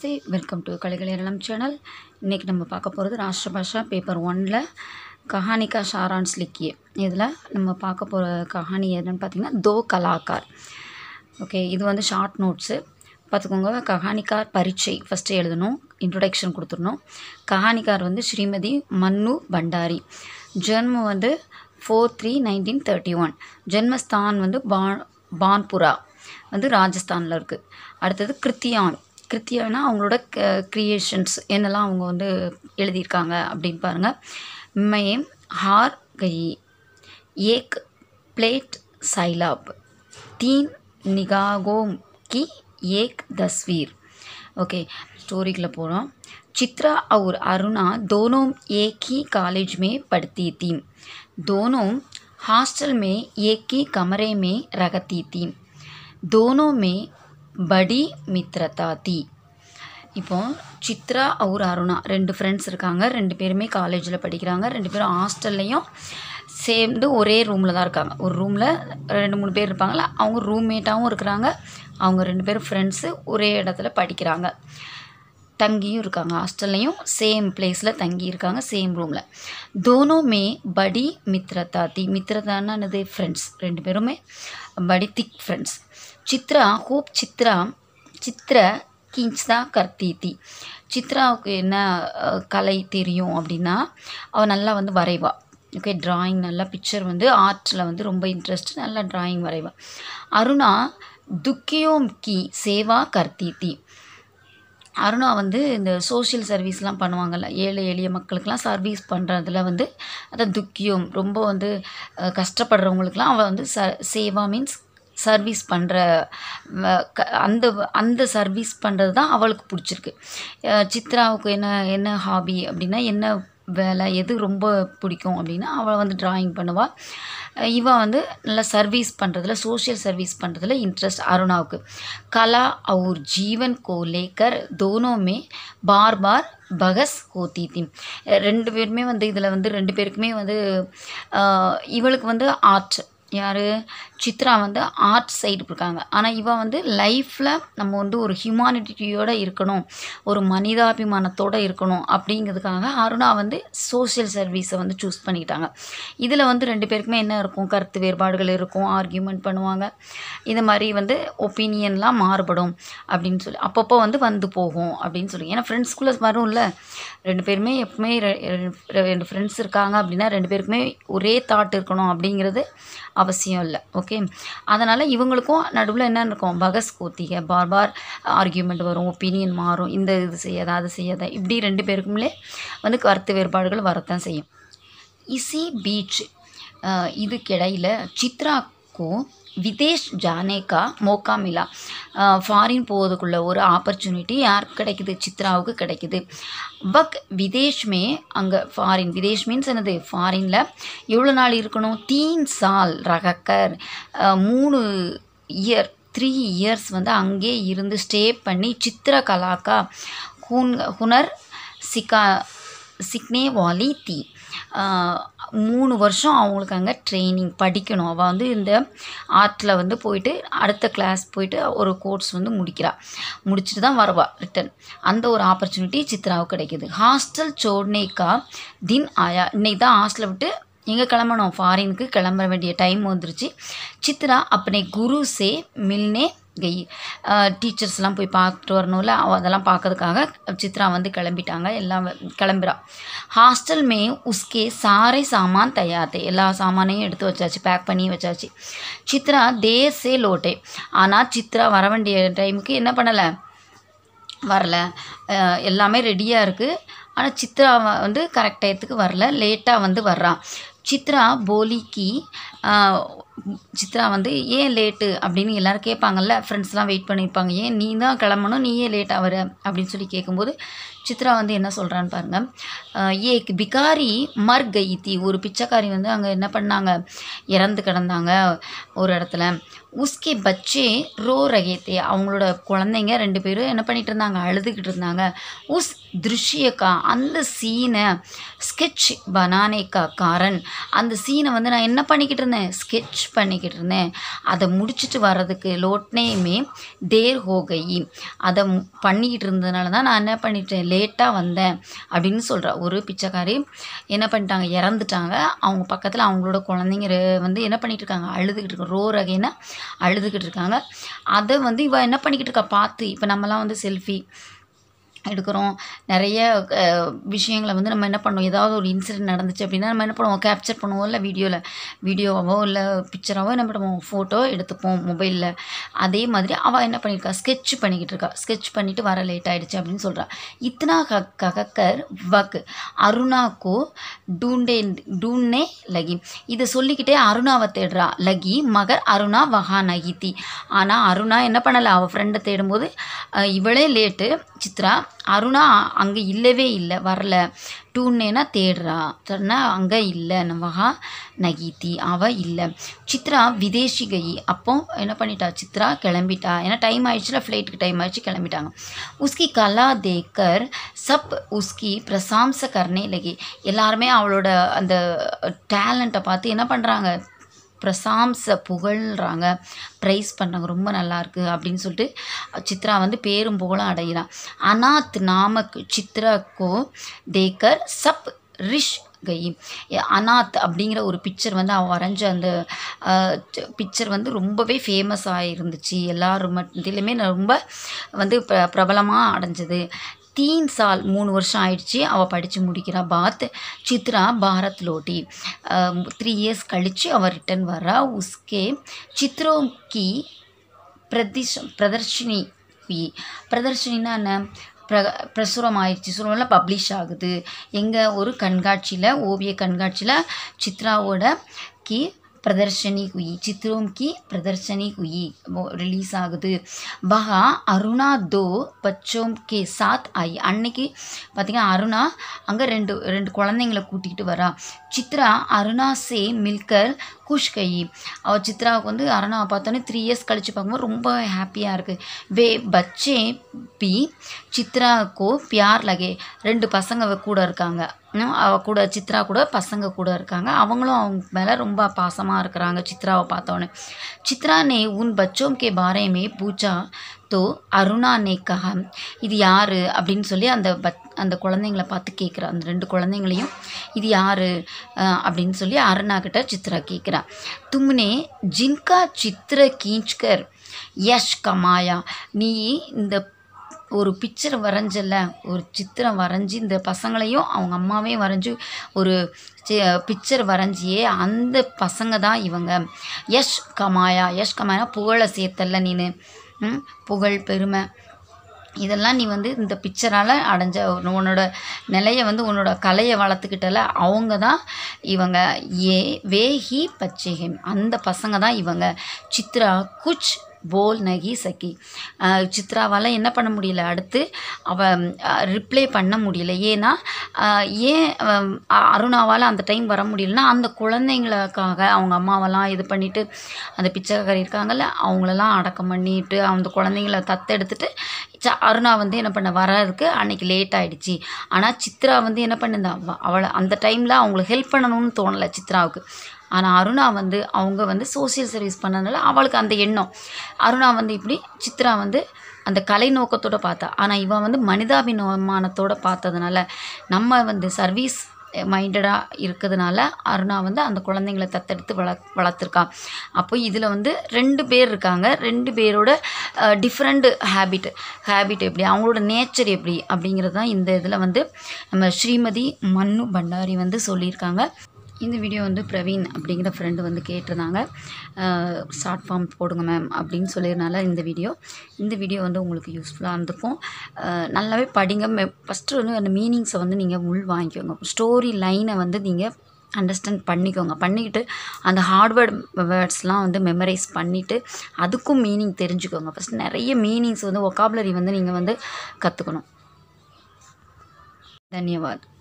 Namaste welcome to கலைகளேரளம் channel இன்றைக்கி நம்ம பார்க்க போகிறது ராஷ்டிர பாஷா பேப்பர் ஒனில் கஹானிகா ஷாரான்ஸ் லிக்கிய இதில் நம்ம பார்க்க போகிற கஹானி என்னன்னு பார்த்தீங்கன்னா தோ கலாக்கார் ஓகே இது வந்து ஷார்ட் நோட்ஸு பார்த்துக்கோங்க கஹானிகார் பரீட்சை ஃபஸ்ட்டு எழுதணும் இன்ட்ரொடக்ஷன் கொடுத்துடணும் கஹானிகார் வந்து ஸ்ரீமதி மன்னு பண்டாரி ஜென்மம் வந்து four three nineteen thirty one ஜென்மஸ்தான் வந்து பா பான்புரா வந்து ராஜஸ்தானில் இருக்குது அடுத்தது கிருத்தியான் கிருத்தியானா அவங்களோட க்ரியேஷன்ஸ் என்னெல்லாம் அவங்க வந்து எழுதியிருக்காங்க அப்படின்னு பாருங்கள் மேம் ஹார் கயி ஏக் பிளேட் சைலாப் தீன் நிகாகோம் கி ஏக் தஸ்வீர் ओके स्टोरी போகிறோம் चित्रा और अरुणा दोनों एक ही कॉलेज में पढ़ती थी दोनों हॉस्टल में एक ही कमरे में रहती थी दोनों में बड़ी मित्रता थी இப்போ சித்ரா அவர் அருணா ரெண்டு ஃப்ரெண்ட்ஸ் இருக்காங்க ரெண்டு பேருமே காலேஜில் படிக்கிறாங்க ரெண்டு பேரும் ஹாஸ்டல்லையும் சேர்ந்து ஒரே ரூமில் தான் இருக்காங்க ஒரு ரூமில் ரெண்டு மூணு பேர் இருப்பாங்கள்ல அவங்க ரூம்மேட்டாகவும் இருக்கிறாங்க அவங்க ரெண்டு பேரும் ஃப்ரெண்ட்ஸு ஒரே இடத்துல படிக்கிறாங்க தங்கியும் இருக்காங்க ஹாஸ்டல்லையும் சேம் பிளேஸில் தங்கி இருக்காங்க சேம் ரூமில் தோனோமே படி மித்ரதா தி மித்ரதான்னா என்னது ஃப்ரெண்ட்ஸ் ரெண்டு பேருமே படி திக் ஃப்ரெண்ட்ஸ் சித்ரா ஹூப் சித்ரா சித்திர கிஞ்ச்தா கர்த்தி தி சித்ராவுக்கு என்ன அஹ், கலை தெரியும் அப்படின்னா அவள் நல்லா வந்து வரைவா ஓகே டிராயிங் நல்லா பிக்சர் வந்து ஆர்ட்டில் வந்து ரொம்ப இன்ட்ரெஸ்ட் நல்லா டிராயிங் வரைவா அருணா துக்கியோம் கி சேவா கர்த்தி தி அருணா வந்து இந்த சோஷியல் சர்வீஸ்லாம் பண்ணுவாங்கல்ல ஏழை எளிய மக்களுக்கெல்லாம் சர்வீஸ் பண்ணுறதுல வந்து அதான் துக்கியம் ரொம்ப வந்து அஹ், கஷ்டப்படுறவங்களுக்கெல்லாம் அவள் வந்து ச சேவா மீன்ஸ் சர்வீஸ் பண்ணுற அந்த அந்த சர்வீஸ் பண்ணுறது தான் அவளுக்கு பிடிச்சிருக்கு அஹ், சித்ராவுக்கு என்ன என்ன ஹாபி அப்படின்னா என்ன வேலை எது ரொம்ப பிடிக்கும் அப்படின்னா அவள் வந்து டிராயிங் பண்ணுவாள் இவ வந்து நல்லா சர்வீஸ் பண்ணுறதுல சோஷியல் சர்வீஸ் பண்ணுறதுல இன்ட்ரெஸ்ட் அருணாவுக்கு கலா और जीवन को लेकर दोनों में बार बार பகஸ் ஹோத்தி தீம் ரெண்டு பேருமே வந்து இதில் வந்து ரெண்டு பேருக்குமே வந்து ஆஹ், இவளுக்கு வந்து ஆர்ட் யார் சித்ரா வந்து ஆர்ட் சைடு இருக்காங்க ஆனால் இவ வந்து லைஃப்பில் நம்ம வந்து ஒரு ஹியூமானிட்டியோடு இருக்கணும் ஒரு மனிதாபிமானத்தோடு இருக்கணும் அப்படிங்கிறதுக்காக அருணா வந்து சோஷியல் சர்வீஸை வந்து சூஸ் பண்ணிக்கிட்டாங்க இதில் வந்து ரெண்டு பேருக்குமே என்ன இருக்கும் கருத்து வேறுபாடுகள் இருக்கும் ஆர்கியூமெண்ட் பண்ணுவாங்க இந்த மாதிரி வந்து ஒப்பீனியன்லாம் மாறுபடும் அப்படின்னு சொல்லி அப்பப்போ வந்து வந்து போகும் அப்படின்னு சொல்லி ஏன்னா ஃப்ரெண்ட்ஸ்குள்ளே வரும்ல ரெண்டு பேருமே எப்பவுமே ரெ- ரெ- ரெண்டு ஃப்ரெண்ட்ஸ் இருக்காங்க அப்படின்னா ரெண்டு பேருக்குமே ஒரே தாட் இருக்கணும் அப்படிங்கிறது அவசியம் இல்லை ஓகே அதனால் இவங்களுக்கும் நடுவில் என்ன இருக்கும் பகஸ் கோத்திக பார் பார் ஆர்கியூமெண்ட் வரும் ஒப்பீனியன் மாறும் இந்த இது செய்யாத அது செய்யாத இப்படி ரெண்டு பேருக்குமே வந்து கருத்து வேறுபாடுகள் வரத்தான் செய்யும் इसी बीच अ, இதுக்கிடையில் சித்ரா को விதேஷ் ஜானே கா மோக்கா மிலா ஃபாரின் போவதுக்குள்ள ஒரு ஆப்பர்ச்சுனிட்டி யாருக்கு கிடைக்குது சித்ராவுக்கு கிடைக்குது வக் விதேஷ்மே அங்கே ஃபாரின் விதேஷ் மீன்ஸ் என்னது ஃபாரினில் எவ்வளோ நாள் இருக்கணும் தீன் சால் ரகக்கர் அஹ், மூணு இயர் த்ரீ இயர்ஸ் வந்து அங்கே இருந்து ஸ்டே பண்ணி சித்திர கலாக்கா ஹுன் ஹுனர் சிகா சிக்னே வாலி தி ஆஹ் மூணு வருஷம் அவங்களுக்கு அங்கே ட்ரைனிங் படிக்கணும் அவள் வந்து இந்த ஆர்ட்டில் வந்து போயிட்டு அடுத்த கிளாஸ் போயிட்டு ஒரு கோர்ஸ் வந்து முடிக்கிறா முடிச்சுட்டு தான் வருவா ரிட்டன் அந்த ஒரு ஆப்பர்ச்சுனிட்டி சித்ராவுக்கு கிடைக்குது ஹாஸ்டல் சோட்னேக்கா தின் ஆயா இன்னைக்கு தான் ஹாஸ்டலை விட்டு எங்கே கிளம்பணும் ஃபாரினுக்கு கிளம்ப வேண்டிய டைம் வந்துருச்சு சித்ரா அப்பனே குரு சே மில்னே கை டீச்சர்ஸ்லாம் போய் பார்த்துட்டு வரணும்ல அவ அதெல்லாம் பார்க்கறதுக்காக சித்ரா வந்து கிளம்பிட்டாங்க எல்லாம் வ- கிளம்புறா ஹாஸ்டல் மே உஸ்கே சாரே சாமான் தயார் தே எல்லா சாமானையும் எடுத்து வச்சாச்சு பேக் பண்ணி வச்சாச்சு சித்ரா தேர் சே லோட்டே ஆனால் சித்ரா வர வேண்டிய டைமுக்கு என்ன பண்ணலை வரல அஹ் எல்லாமே ரெடியாக இருக்குது ஆனால் சித்ரா வ- வந்து கரெக்ட் டயத்துக்கு வரல லேட்டாக வந்து வர்றான் சித்ரா போலிக்கு அஹ், சித்ரா வந்து ஏன் லேட்டு அப்படின்னு எல்லாரும் கேட்பாங்கல்ல ஃப்ரெண்ட்ஸ்லாம் வெயிட் பண்ணியிருப்பாங்க ஏன் நீ தான் கிளம்பணும் நீ ஏன் லேட்டாக வர அப்படின்னு சொல்லி கேட்கும்போது சித்ரா வந்து என்ன சொல்கிறான்னு பாருங்கள் ஏக் பிகாரி மர் கயித்தி ஒரு பிச்சைக்காரி வந்து அங்கே என்ன பண்ணாங்க இறந்து கிடந்தாங்க ஒரு இடத்துல உஸ்கே பச்சே ரோ ரகேத்தே அவங்களோட குழந்தைங்க ரெண்டு பேரும் என்ன பண்ணிட்டு இருந்தாங்க அழுதுகிட்டு இருந்தாங்க உஸ் திருஷ்யக்கா அந்த சீனை ஸ்கெட்ச் பனானேக்கா காரன் அந்த சீனை வந்து நான் என்ன பண்ணிக்கிட்டு இருந்தேன் ஸ்கெட்ச் பண்ணிக்கிட்டு இருந்தேன் அதை முடிச்சுட்டு வர்றதுக்கு லோட்னேயுமே தேர் ஹோகை அதை மு- பண்ணிக்கிட்டு இருந்ததுனால தான் நான் என்ன பண்ணிட்டேன் லேட்டாக வந்தேன் அப்படின்னு சொல்கிறா ஒரு பிச்சைக்காரி என்ன பண்ணிட்டாங்க இறந்துட்டாங்க அவங்க பக்கத்தில் அவங்களோட குழந்தைங்க ரெ- வந்து என்ன பண்ணிட்டு இருக்காங்க அழுதுகிட்டு இருக்காங்க ரோ ரகைன்னா அழுதுகிட்டு இருக்காங்க அதை வந்து இவ என்ன பண்ணிக்கிட்டு இருக்கா பார்த்து இப்போ நம்மலாம் வந்து செல்ஃபி எடுக்கிறோம் நிறைய அஹ், விஷயங்களை வந்து நம்ம என்ன பண்ணுவோம் ஏதாவது ஒரு இன்சிடென்ட் நடந்துச்சு அப்படின்னா நம்ம என்ன பண்ணுவோம் கேப்சர் பண்ணுவோம் இல்லை வீடியோவில் வீடியோவோ இல்லை பிக்சராவோ என்ன பண்ணுவோம் ஃபோட்டோ எடுத்துப்போம் மொபைலில் அதே மாதிரி அவள் என்ன பண்ணியிருக்கா ஸ்கெட்ச் பண்ணிக்கிட்டு இருக்கா ஸ்கெட்ச் பண்ணிட்டு வர லேட் ஆயிடுச்சு அப்படின்னு சொல்கிறா இத்தனா க ககக்கர் வக் அருணாக்கோ டூண்டே டூன்னே லகி இதை சொல்லிக்கிட்டே அருணாவை தேடுறா லகி மகர் அருணா வஹா நகித்தி ஆனால் அருணா என்ன பண்ணலை அவள் ஃப்ரெண்டை தேடும்போது அஹ், இவளே லேட்டு சித்ரா அருணா அங்கே இல்லவே இல்லை வரல டூன்னேனா தேடுறா சொன்னா அங்கே இல்லை வஹா நகித்தி அவ இல்லை சித்ரா விதேஷி கை அப்போ என்ன பண்ணிட்டா சித்ரா கிளம்பிட்டா ஏன்னா டைம் ஆயிடுச்சுல ஃப்ளைட்டுக்கு டைம் ஆயிடுச்சு கிளம்பிட்டாங்க உஸ்கி கலா தேக்கர் சப் உஸ்கி பிரசாம்ச கர்னே லகி எல்லாருமே அவளோட அந்த டேலண்ட்டை பார்த்து என்ன பண்ணுறாங்க பிரசாம்ச புகழ்றாங்க ப்ரைஸ் பண்ணுறாங்க ரொம்ப நல்லா இருக்கு அப்படின்னு சொல்லிட்டு சித்ரா வந்து பேரும் புகழும் அடைகிறான் அனாத் நாமக் சித்ராக்கோ தேக்கர் சப் ரிஷ் கை அனாத் அப்படிங்கிற ஒரு பிக்சர் வந்து அவன் வரைஞ்ச அந்த பிக்சர் வந்து ரொம்பவே ஃபேமஸ் ஆகிருந்துச்சு எல்லாரும் மத்தியிலுமே ரொம்ப வந்து பிர பிரபலமாக அடைஞ்சது தீன் சால் மூணு வருஷம் ஆயிடுச்சு அவள் படித்து முடிக்கிறா பாத் சித்ரா பாரத் லோட்டி த்ரீ இயர்ஸ் கழித்து அவள் ரிட்டன் வர்றா உஸ்கே சித்ரோம் கி பிரதிஷ் பிரதர்ஷினி ஹுயி பிரதர்ஷினின்னா என்ன பிர பிரசுரம் ஆயிடுச்சு சொல்லுவோம்ல பப்ளிஷ் ஆகுது எங்கே ஒரு கண்காட்சியில் ஓவிய கண்காட்சியில் சித்ராவோட கி பிரதர்ஷனி குயி சித்ரோம் கி பிரதர்ஷனி குயி ரிலீஸ் ஆகுது பஹா அருணா தோ பச்சோம் கே சாத் ஆயி அன்னைக்கு பார்த்தீங்கன்னா அருணா அங்கே ரெண்டு ரெண்டு குழந்தைங்கள கூட்டிகிட்டு வரா சித்ரா அருணா சே மில்கர் குஷ் கை அவ சித்ராவுக்கு வந்து அருணாவை பார்த்தோன்னே த்ரீ இயர்ஸ் கழிச்சு பார்க்கும்போது ரொம்ப ஹாப்பியாக இருக்குது வே பச்சே பி சித்ராக்கோ பியார் லகே ரெண்டு பசங்க அவ கூட இருக்காங்க ம், அவ கூட சித்ரா கூட பசங்க கூட இருக்காங்க அவங்களும் அவங்க மேலே ரொம்ப பாசமாக இருக்கிறாங்க சித்ராவை பார்த்தோன்னே சித்ரா நே உன் பச்சோம் கே பாரே மே பூச்சா தோ அருணா நே கஹா இது யாரு அப்படின்னு சொல்லி அந்த பத் அந்த குழந்தைங்கள பார்த்து கேட்குறா அந்த ரெண்டு குழந்தைங்களையும் இது யாரு அஹ், அப்படின்னு சொல்லி அருணா கிட்ட சித்ரா கேட்குறா தும்னே ஜின்கா சித்திர கீஞ்ச்கர் யஷ் கமாயா நீ இந்த ஒரு பிக்சர் வரைஞ்சல ஒரு சித்திரம் வரைஞ்சி இந்த பசங்களையும் அவங்க அம்மாவையும் வரைஞ்சி ஒரு பிக்சர் வரைஞ்சியே அந்த பசங்க தான் இவங்க யஷ் கமாயா யஷ் கமாயா புகழை சேர்த்தல்ல நீனு ம், புகழ் பெருமை இதெல்லாம் நீ வந்து இந்த பிக்சரால் அடைஞ்ச உன்னோட நிலையை வந்து உன்னோட கலையை வளர்த்துக்கிட்டல அவங்க தான் இவங்க ஏ வேஹி பச்சேகம் அந்த பசங்க தான் இவங்க சித்ரா குச் போல் நகி சகி அஹ் சித்ராவால் என்ன பண்ண முடியல அடுத்து அவள் ரிப்ளை பண்ண முடியல ஏன்னா அஹ் ஏன் அஹ் அருணாவால் அந்த டைம் வர முடியலன்னா அந்த குழந்தைங்களுக்காக அவங்க அம்மாவெல்லாம் இது பண்ணிட்டு அந்த பிச்சைக்காரி இருக்காங்கல்ல அவங்களெல்லாம் அடக்கம் பண்ணிட்டு அந்த குழந்தைங்கள தத்தெடுத்துட்டு ச- அருணா வந்து என்ன பண்ண வர்றதுக்கு அன்னைக்கு லேட் ஆயிடுச்சு ஆனால் சித்ரா வந்து என்ன பண்ணுதா அவ- அவளை அந்த டைமில் அவங்களுக்கு ஹெல்ப் பண்ணணும்னு தோணலை சித்ராவுக்கு ஆனால் அருணா வந்து அவங்க வந்து சோஷியல் சர்வீஸ் பண்ணனால அவளுக்கு அந்த எண்ணம் அருணா வந்து இப்படி சித்ரா வந்து அந்த கலை நோக்கத்தோட பார்த்தா ஆனால் இவன் வந்து மனிதாபிமானத்தோட பார்த்ததுனால நம்ம வந்து சர்வீஸ் மைண்டடாக இருக்கிறதுனால அருணா வந்து அந்த குழந்தைங்கள தத்தெடுத்து வள வளர்த்துருக்கா அப்போ இதில் வந்து ரெண்டு பேர் இருக்காங்க ரெண்டு பேரோட டிஃப்ரெண்ட் ஹேபிட் ஹேபிட் எப்படி அவங்களோட நேச்சர் எப்படி அப்படிங்கிறது தான் இந்த இதில் வந்து நம்ம ஸ்ரீமதி மன்னு பண்டாரி வந்து சொல்லியிருக்காங்க இந்த வீடியோ வந்து பிரவீன் அப்படிங்கிற ஃப்ரெண்டு வந்து கேட்டிருந்தாங்க ஷார்ட் ஃபார்ம் போடுங்க மேம் அப்படின்னு சொல்லியிருந்தால இந்த வீடியோ இந்த வீடியோ வந்து உங்களுக்கு யூஸ்ஃபுல்லாக இருந்திருக்கும் அஹ் நல்லாவே படிங்க ஃபஸ்ட்டு வந்து அந்த மீனிங்ஸை வந்து நீங்கள் உள் வாங்கிக்கோங்க ஸ்டோரி லைனை வந்து நீங்கள் அண்டர்ஸ்டாண்ட் பண்ணிக்கோங்க பண்ணிக்கிட்டு அந்த ஹார்ட்வேர்ட் வேர்ட்ஸ்லாம் வந்து மெமரைஸ் பண்ணிவிட்டு அதுக்கும் மீனிங் தெரிஞ்சுக்கோங்க ஃபஸ்ட் நிறைய மீனிங்ஸ் வந்து ஒக்காபுலரி வந்து நீங்கள் வந்து கற்றுக்கணும் தன்யவாத்